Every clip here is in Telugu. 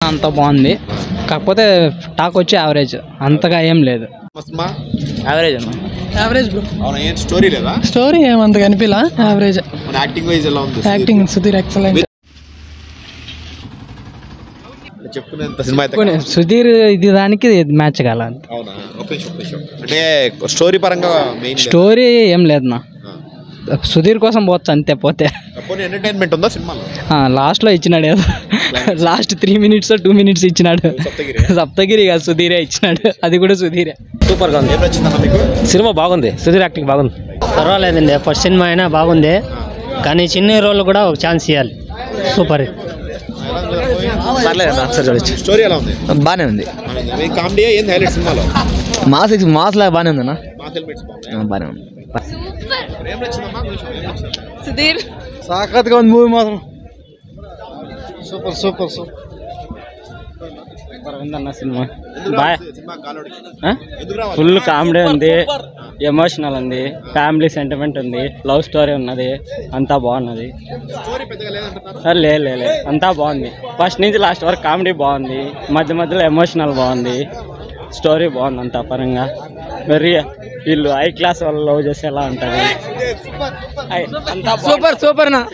అంత బాగుంది కాకపోతే టాక్ వచ్చి యావరేజ్ అంతగా ఏం లేదు మస్తమా యావరేజ్ అన్న యావరేజ్ బ్రో అవునా ఏం స్టోరీ లేదా స్టోరీ ఏమంత కనిపిలా యావరేజ్ మన యాక్టింగ్ వైజ్ ఎలా ఉంది యాక్టింగ్ సుధీర్ ఎక్సలెంట్ చెప్పుకునేంత సినిమా అయితే సుధీర్ ఇది దానికి ఇది మ్యాచ్ కాల అవునా ఒక నిమిషం, ఒక నిమిషం. అంటే స్టోరీ పరంగా మెయిన్ స్టోరీ ఏం లేదన్నా సుధీర్ కోసం పోవచ్చు అంతే పోతే పోనీ ఎంటర్టైన్మెంట్ ఉందా సినిమాలో లాస్ట్లో ఇచ్చినాడు ఏదో last three minutes two minutes ఇచ్చినాడు సప్తగిరి సప్తగిరి కాదు సుధీరే ఇచ్చినాడు అది కూడా సుధీరే సూపర్గా ఉంది ఏం నచ్చిందన్న మీకు సినిమా బాగుంది సుధీర్ యాక్టింగ్ బాగుంది పర్వాలేదండి ఫస్ట్ సినిమా అయినా బాగుంది కానీ చిన్న రోల్ కూడా ఒక ఛాన్స్ ఇవ్వాలి సూపర్ పర్లేదు ఒకసారి చూడొచ్చు స్టోరీ ఎలా ఉంది బాగానే ఉంది కామెడీ ఏంది హైలైట్ సినిమాలో మాస్ మాస్ లాగా బాగానే ఉందన్న మా హెల్మెట్స్ బాగున్నాయి బాగానే ఉంది ఏం నచ్చిందమ్మా కొంచెం ఏం నచ్చింది సుధీర్ సాకత్గా ఉంది మూవీ మాత్రం సూపర్ సూపర్ సూపర్ ఉందన్న సినిమా ఎందుకు బాయ్ రావాలి సినిమా కాలోడికి ఆ? ఎందుకు రావాలి ఫుల్ కామెడీ ఉంది ఎమోషనల్ ఉంది ఫ్యామిలీ సెంటిమెంట్ ఉంది లవ్ స్టోరీ ఉన్నది అంతా బాగున్నది స్టోరీ పెద్దగా లేదంటున్నారు ఆ, లే లే లే. అంతా బాగుంది ఫస్ట్ నుంచి లాస్ట్ వరకు కామెడీ బాగుంది మధ్య మధ్యలో ఎమోషనల్ బాగుంది స్టోరీ బాగుంది అంతా పరంగా మరి వీళ్ళు హై క్లాస్ వాళ్ళు లవ్ చేస్తే ఎలా ఉంటుంది సూపర్ సూపర్ నా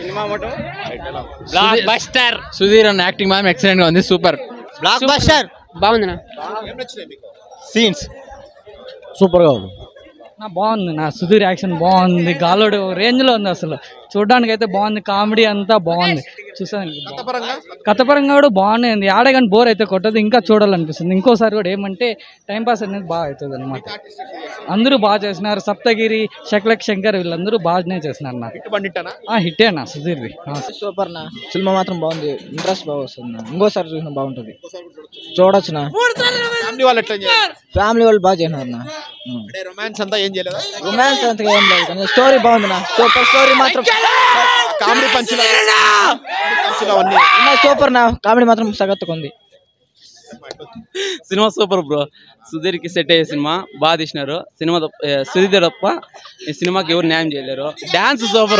బస్టర్ సుధీర్ అన్న యాక్టింగ్ మాత్రం ఎక్సలెంట్ గా ఉంది సూపర్ బ్లాక్ బస్టర్ బాగుంది ఏం నచ్చినాయి మీకు సీన్స్ సూపర్గా ఉంది నా బాగుంది నా సుధీర్ యాక్షన్ బాగుంది గాలోడు రేంజ్లో ఉంది అసలు చూడడానికి అయితే బాగుంది కామెడీ అంతా బాగుంది చూసాను కథపరంగా కథపరంగా కూడా బాగానే ఉంది ఆడే కానీ బోర్ అయితే కొట్టదు ఇంకా చూడాలనిపిస్తుంది ఇంకోసారి కూడా ఏమంటే టైం పాస్ అనేది బాగా అవుతుంది అనమాట అందరూ బాగా చేసినారు సప్తగిరి శక్లక్ శంకర్ వీళ్ళందరూ బాగానే చేసినారు నాకు హిట్ పండిట్టానా హిట్టే నా సుధీర్ది ఆ. సూపర్ నా సినిమా మాత్రం బాగుంది ఇంట్రెస్ట్ బాగా వస్తుంది నా ఇంకోసారి చూసిన బాగుంటుంది చూడొచ్చు నా ఫ్యామిలీ వాళ్ళు ఎట్లా చేయాలి ఫ్యామిలీ వాళ్ళు బాగా చేసినారు నా అంటే రొమాన్స్ అంతా ఏం చేయలేదా రొమాన్స్ అంతగా ఏం లేదు కానీ స్టోరీ బాగుంది నా సూపర్ స్టోరీ మాత్రం కామెడీ పంచులు పంచులు అవన్నీ సూపర్ నా కామెడీ మాత్రం సగత్తుగా ఉంది సినిమా సూపర్ బ్రో సుధీర్కి సెట్ అయ్యే సినిమా బాగా తీసినారు సినిమా తప్ప- ఏ, సుధీర్ తప్ప ఈ సినిమాకి ఎవరు న్యాయం చేయలేరు dance super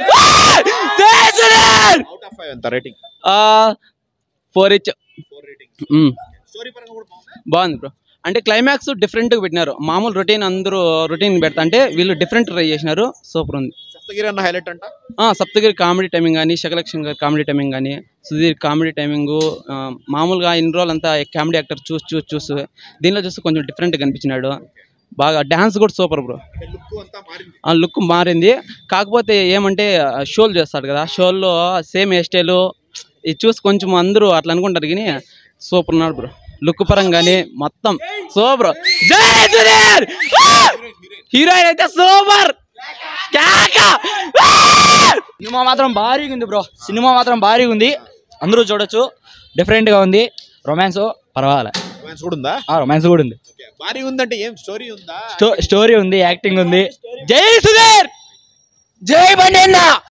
out of five ఎంత రేటింగ్ ఫోర్ ఇచ్ ఫోర్ రేటింగ్ మ్, స్టోరీ పరంగా కూడా బాగుంది బాగుంది బ్రో అంటే క్లైమాక్స్ డిఫరెంట్గా పెట్టినారు మామూలు రొటీన్ అందరూ రొటీన్ పెడతా అంటే వీళ్ళు డిఫరెంట్ ట్రై చేసినారు సూపర్ ఉంది సప్తగిరి అన్న హైలైట్ అంట ఆ, సప్తగిరి కామెడీ టైమింగ్ కానీ శకలక్ష్మి గారి కామెడీ టైమింగ్ కానీ సుధీర్ కామెడీ టైమింగ్ మామూలుగా ఇన్ని రోజులు అంతా కామెడీ యాక్టర్ చూసి చూసి చూసి దీనిలో చూస్తే కొంచెం డిఫరెంట్గా కనిపించినాడు బాగా డ్యాన్స్ కూడా సూపర్ బ్రో లుక్ అంతా మారింది ఆ లుక్ మారింది కాకపోతే ఏమంటే షోలు చేస్తాడు కదా షోల్లో సేమ్ హెయిర్ స్టైలు ఇది చూసి కొంచెం అందరూ అట్లా అనుకుంటారు కానీ సూపర్ ఉన్నాడు బ్రో లుక్ పరంగానే మొత్తం సూపర్ జై సుధీర్ హీరోయిన్ అయితే సూపర్ సినిమా మాత్రం భారీగా ఉంది బ్రో సినిమా మాత్రం భారీగా ఉంది అందరూ చూడొచ్చు డిఫరెంట్గా ఉంది రొమాన్స్ పర్వాలే రొమాన్స్ కూడా ఉందా రొమాన్స్ కూడా ఉంది ఓకే భారీ ఉందంటే ఏం స్టోరీ ఉందా స్టోరీ ఉంది యాక్టింగ్ ఉంది జై సుధీర్ జై బండి